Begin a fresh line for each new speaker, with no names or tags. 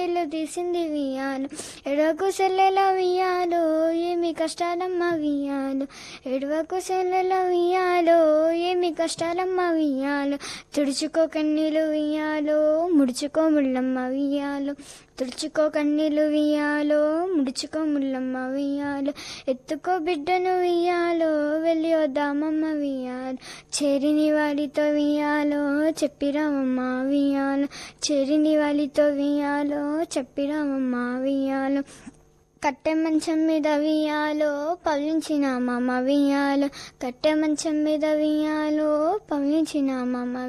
ఇల్లు తీసింది వియాలు ఎడవకు సెల్లెల వియాలో ఏమి కష్టాలమ్మ వియాలు ఎడవకు సెల్లెల వియాలో ఏమి కష్టాలమ్మ వియాలు తుడుచుకో కన్నీలు వియాలో ముడుచుకో ముళ్ళమ్మ వియాలు తుడుచుకో కన్నీలు వియాలో ముడుచుకో ముళ్ళమ్మ వియాలో ఎత్తుకో బిడ్డను వియాలో వెళ్ళి వద్దామమ్మ వియాలు చేరిని వాడితో వియాలో చెప్పిరామమ్మ వియాలో చేరిని వాడితో వియాలో చెప్పిరామమ్మ వియాలో కట్టె మంచం మీద వియాలో పవించిన మామ వియాలో కట్టె మంచం మీద వియాలో పవించిన మామ